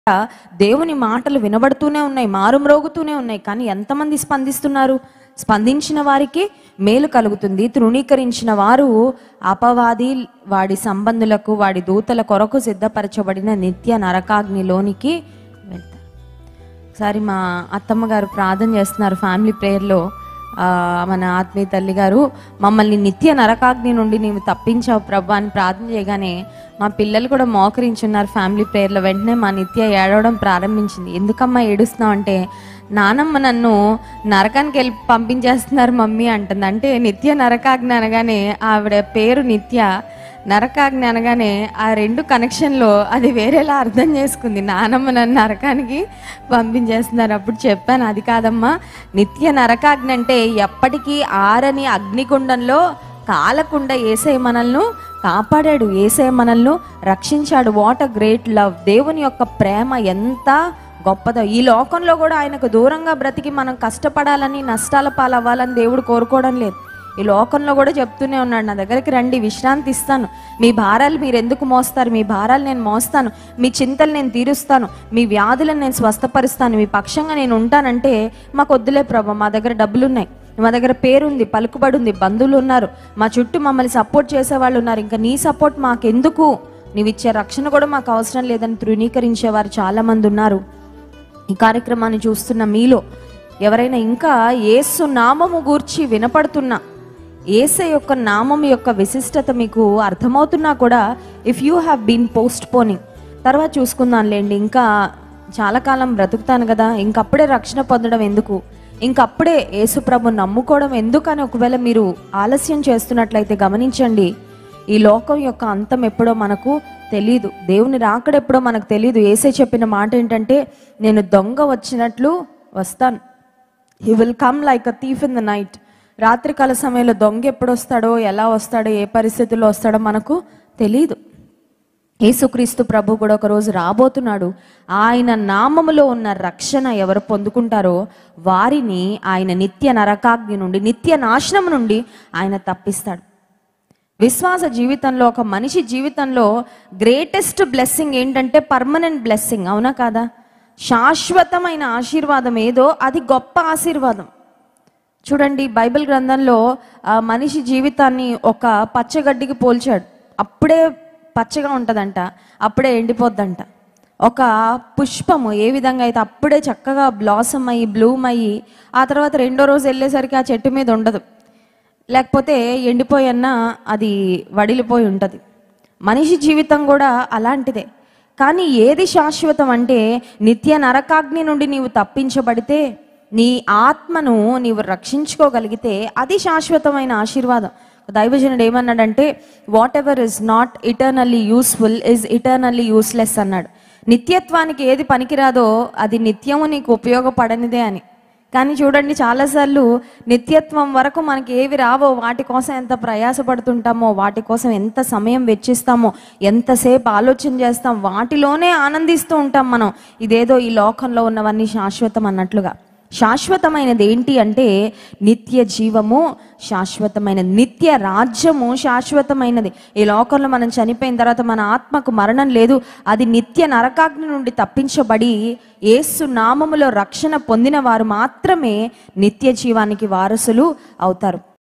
దేవుని మాటలు వినబడుతూనే ఉన్నాయి మారుమ్రోగుతూనే ఉన్నాయి కానీ ఎంతమంది స్పందిస్తున్నారు స్పందించిన వారికి మేలు కలుగుతుంది తృణీకరించిన వారు అపవాది వాడి సంబంధులకు వాడి దూతల కొరకు సిద్ధపరచబడిన నిత్య నరకాగ్నిలోనికి వెళ్తారు ఒకసారి మా అత్తమ్మ గారు ప్రార్థన చేస్తున్నారు ఫ్యామిలీ ప్రేయర్లో ఆ, మన ఆత్మీయ తల్లి గారు మమ్మల్ని నిత్య నరకాగ్ని నుండి నీవు తప్పించావు ప్రభా అని ప్రార్థన చేయగానే మా పిల్లలు కూడా మోకరించున్నారు ఫ్యామిలీ ప్రేయర్లో వెంటనే మా నిత్య ఏడవడం ప్రారంభించింది ఎందుకమ్మా ఏడుస్తున్నావు అంటే నానమ్మ నన్ను నరకానికి వెళ్ళి పంపించేస్తున్నారు మమ్మీ అంటుంది అంటే నిత్య నరకాగ్ని అనగానే ఆవిడ పేరు నిత్య నరకాగ్ని అనగానే ఆ రెండు కనెక్షన్లో అది వేరేలా అర్థం చేసుకుంది నానమ్మ నన్ను నరకానికి పంపించేస్తున్నారు అప్పుడు చెప్పాను అది కాదమ్మా నిత్య నరకాగ్ని అంటే ఎప్పటికీ ఆరని అగ్నిగుండంలో కాలకుండా ఏసై మనల్ని కాపాడాడు ఏసై మనల్ని రక్షించాడు వాట్ అ గ్రేట్ లవ్ దేవుని యొక్క ప్రేమ ఎంత గొప్పదో ఈ లోకంలో కూడా ఆయనకు దూరంగా బ్రతికి మనం కష్టపడాలని నష్టాల పాలవ్వాలని దేవుడు కోరుకోవడం లేదు ఈ లోకంలో కూడా చెప్తూనే ఉన్నాడు నా దగ్గరికి రండి విశ్రాంతి ఇస్తాను మీ భారాలు మీరు ఎందుకు మోస్తారు మీ భారాలు నేను మోస్తాను మీ చింతలు నేను తీరుస్తాను మీ వ్యాధులను నేను స్వస్థపరుస్తాను మీ పక్షంగా నేను ఉంటానంటే మాకు వద్దులే ప్రభా మా దగ్గర డబ్బులు ఉన్నాయి మా దగ్గర పేరుంది పలుకుబడి ఉంది బంధువులు ఉన్నారు మా చుట్టూ మమ్మల్ని సపోర్ట్ చేసే వాళ్ళు ఉన్నారు ఇంకా నీ సపోర్ట్ మాకెందుకు నీవు ఇచ్చే రక్షణ కూడా మాకు అవసరం లేదని తృణీకరించేవారు చాలా మంది ఉన్నారు ఈ కార్యక్రమాన్ని చూస్తున్న మీలో ఎవరైనా ఇంకా యేసు నామము గూర్చి వినపడుతున్నా ఏసై యొక్క నామం యొక్క విశిష్టత మీకు అర్థమవుతున్నా కూడా if you have been postponing తర్వాత చూసుకుందాంలేండి ఇంకా చాలా కాలం బ్రతుకుతాను కదా ఇంకప్పుడే రక్షణ పొందడం ఎందుకు ఇంకప్పుడే యేసుప్రభు నమ్ముకోవడం ఎందుకని ఒకవేళ మీరు ఆలస్యం చేస్తున్నట్లయితే గమనించండి ఈ లోకం యొక్క అంతం ఎప్పుడో మనకు తెలియదు దేవుని రాకడ ఎప్పుడో మనకు తెలియదు ఏసే చెప్పిన మాట ఏంటంటే నేను దొంగ వచ్చినట్లు వస్తాను he will come like a thief in the night రాత్రికాల సమయంలో దొంగ ఎప్పుడు వస్తాడో ఎలా వస్తాడో ఏ పరిస్థితుల్లో వస్తాడో మనకు తెలియదు యేసుక్రీస్తు ప్రభు కూడా ఒకరోజు రాబోతున్నాడు ఆయన నామములో ఉన్న రక్షణ ఎవరు పొందుకుంటారో వారిని ఆయన నిత్య నరకాగ్ని నుండి నిత్య నాశనం నుండి ఆయన తప్పిస్తాడు విశ్వాస జీవితంలో ఒక మనిషి జీవితంలో గ్రేటెస్ట్ బ్లెస్సింగ్ ఏంటంటే పర్మనెంట్ బ్లెస్సింగ్ అవునా కాదా శాశ్వతమైన ఆశీర్వాదం ఏదో అది గొప్ప ఆశీర్వాదం చూడండి బైబిల్ గ్రంథంలో ఆ మనిషి జీవితాన్ని ఒక పచ్చగడ్డికి పోల్చాడు అప్పుడే పచ్చగా ఉంటుందంట అప్పుడే ఎండిపోద్దంట ఒక పుష్పము ఏ విధంగా అయితే అప్పుడే చక్కగా బ్లాసమ్ అయ్యి బ్లూమ్ అయ్యి ఆ తర్వాత రెండో రోజు వెళ్ళేసరికి ఆ చెట్టు మీద ఉండదు లేకపోతే ఎండిపోయన్నా అది వడిలిపోయి ఉంటుంది మనిషి జీవితం కూడా అలాంటిదే కానీ ఏది శాశ్వతం అంటే నిత్య నరకాగ్ని నుండి నీవు తప్పించబడితే నీ ఆత్మను నీవు రక్షించుకోగలిగితే అది శాశ్వతమైన ఆశీర్వాదం దైవజనుడు ఏమన్నాడంటే whatever is not eternally useful is eternally useless అన్నాడు నిత్యత్వానికి ఏది పనికిరాదో అది నిత్యము నీకు ఉపయోగపడనిదే అని కానీ చూడండి చాలాసార్లు నిత్యత్వం వరకు మనకి ఏవి రావో వాటి కోసం ఎంత ప్రయాసపడుతుంటామో వాటి కోసం ఎంత సమయం వెచ్చిస్తామో ఎంతసేపు ఆలోచన చేస్తాం వాటిలోనే ఆనందిస్తూ ఉంటాం మనం ఇదేదో ఈ లోకంలో ఉన్నవన్నీ శాశ్వతం అన్నట్లుగా శాశ్వతమైనది ఏంటి అంటే నిత్య జీవము శాశ్వతమైనది నిత్య రాజ్యము శాశ్వతమైనది ఈ లోకంలో మనం చనిపోయిన తర్వాత మన ఆత్మకు మరణం లేదు అది నిత్య నరకాగ్ని నుండి తప్పించబడి యేసు నామములో రక్షణ పొందిన వారు మాత్రమే నిత్య జీవానికి వారసులు అవుతారు